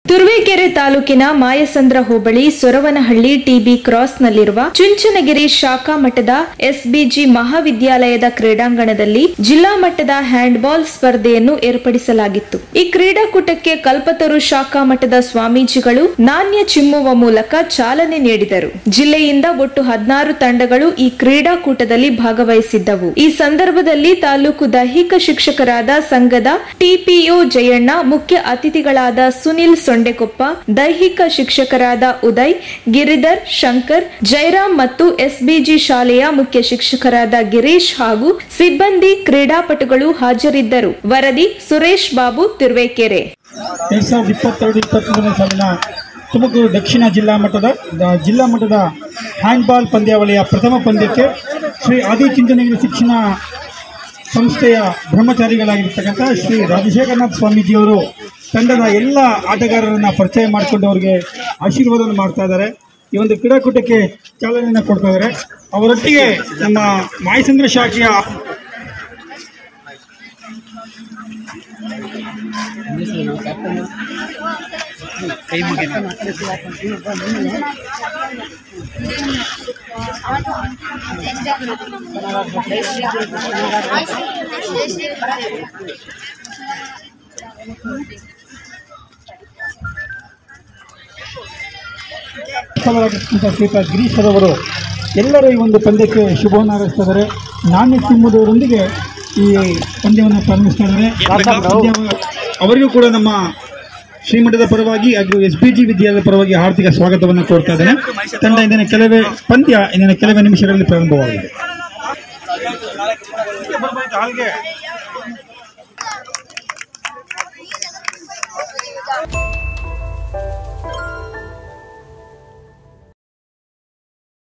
ತುರುವೇಕೆರೆ ತಾಲೂಕಿನ ಮಾಯಸಂದ್ರ ಹೋಬಳಿ ಸೊರವನಹಳ್ಳಿ ಟಿಬಿ ಕ್ರಾಸ್ನಲ್ಲಿರುವ ಚುಂಚನಗಿರಿ ಶಾಖಾ ಮಠದ ಎಸ್ಬಿಜಿ ಮಹಾವಿದ್ಯಾಲಯದ ಕ್ರೀಡಾಂಗಣದಲ್ಲಿ ಜಿಲ್ಲಾ ಮಟ್ಟದ ಹ್ಯಾಂಡ್ಬಾಲ್ ಸ್ಪರ್ಧೆಯನ್ನು ಏರ್ಪಡಿಸಲಾಗಿತ್ತು ಈ ಕ್ರೀಡಾಕೂಟಕ್ಕೆ ಕಲ್ಪತರು ಶಾಖಾ ಮಠದ ಸ್ವಾಮೀಜಿಗಳು ನಾಣ್ಯ ಚಿಮ್ಮುವ ಮೂಲಕ ಚಾಲನೆ ನೀಡಿದರು ಜಿಲ್ಲೆಯಿಂದ ಒಟ್ಟು ಹದಿನಾರು ತಂಡಗಳು ಈ ಕ್ರೀಡಾಕೂಟದಲ್ಲಿ ಭಾಗವಹಿಸಿದ್ದವು ಈ ಸಂದರ್ಭದಲ್ಲಿ ತಾಲೂಕು ದೈಹಿಕ ಶಿಕ್ಷಕರಾದ ಸಂಘದ ಟಿಪಿಒ ಜಯಣ್ಣ ಮುಖ್ಯ ಅತಿಥಿಗಳಾದ ಸುನಿಲ್ ಸೊಂಡೆಕೊಪ್ಪ ದೈಹಿಕ ಶಿಕ್ಷಕರಾದ ಉದಯ್ ಗಿರಿಧರ್ ಶಂಕರ್ ಜಯರಾಮ್ ಮತ್ತು ಎಸ್ಬಿಜಿ ಶಾಲೆಯ ಮುಖ್ಯ ಶಿಕ್ಷಕರಾದ ಗಿರೀಶ್ ಹಾಗೂ ಸಿಬ್ಬಂದಿ ಕ್ರೀಡಾಪಟುಗಳು ಹಾಜರಿದ್ದರು ವರದಿ ಸುರೇಶ್ ಬಾಬು ತಿರುವೇಕೆರೆ ಎರಡು ಸಾವಿರದ ಇಪ್ಪತ್ತೆರಡು ಇಪ್ಪತ್ತ್ಮೂರನೇ ಸಾಲಿನ ತುಮಕೂರು ದಕ್ಷಿಣ ಜಿಲ್ಲಾ ಮಟ್ಟದ ದ- ಜಿಲ್ಲಾ ಮಟ್ಟದ ಹ್ಯಾಂಡ್ಬಾಲ್ ಪಂದ್ಯಾವಳಿಯ ಪ್ರಥಮ ಪಂದ್ಯಕ್ಕೆ ಶ್ರೀ ಆದಿಚುಂಚನಗಿರಿ ಶಿಕ್ಷಣ ಸಂಸ್ಥೆಯ ಬ್ರಹ್ಮಚಾರಿಗಳಾಗಿರ್ತಕ್ಕಂಥ ಶ್ರೀ ರಾಜಶೇಖರನಾಥ್ ಸ್ವಾಮೀಜಿಯವರು ತಂಡದ ಎಲ್ಲ ಆಟಗಾರರನ್ನು ಪರಿಚಯ ಮಾಡಿಕೊಂಡು ಅವರಿಗೆ ಆಶೀರ್ವಾದವನ್ನು ಮಾಡ್ತಾ ಇದ್ದಾರೆ ಈ ಒಂದು ಕ್ರೀಡಾಕೂಟಕ್ಕೆ ಚಾಲನೆಯನ್ನು ಕೊಡ್ತಾ ಇದ್ದಾರೆ ಅವರೊಟ್ಟಿಗೆ ನಮ್ಮ ಮಾಯಸಂದ್ರ ಶಾಖೆಯ ಸಫಲರಾಗಿರ್ತಕ್ಕಂಥ ಶ್ರೀಯುತ ಗಿರೀಶ್ ಅವರು ಎಲ್ಲರೂ ಈ ಒಂದು ಪಂದ್ಯಕ್ಕೆ ಶುಭವನ್ನು ಹಾರೈಸ್ತಾ ಇದ್ದಾರೆ ನಾಣ್ಯ ತಿಮ್ಮುವುದರೊಂದಿಗೆ ಈ ಪಂದ್ಯವನ್ನು ಪ್ರಾರಂಭಿಸ್ತಾ ಇದ್ದಾರೆ ಪಂದ್ಯ- ಅವರಿಗೂ ಕೂಡ ನಮ್ಮ ಶ್ರೀಮಠದ ಪರವಾಗಿ ಹಾಗೂ ಎಸ್ ಬಿ ಜಿ ವಿದ್ಯಾಲಯದ ಪರವಾಗಿ ಹಾರ್ದಿಕ ಸ್ವಾಗತವನ್ನು ಕೋರ್ತಾ ಇದ್ದೇನೆ ತಂಡ ಇಂದಿನ ಕೆಲವೇ ಪಂದ್ಯ ಇಂದಿನ ಕೆಲವೇ ನಿಮಿಷಗಳಲ್ಲಿ ಪ್ರಾರಂಭವಾಗಿದೆ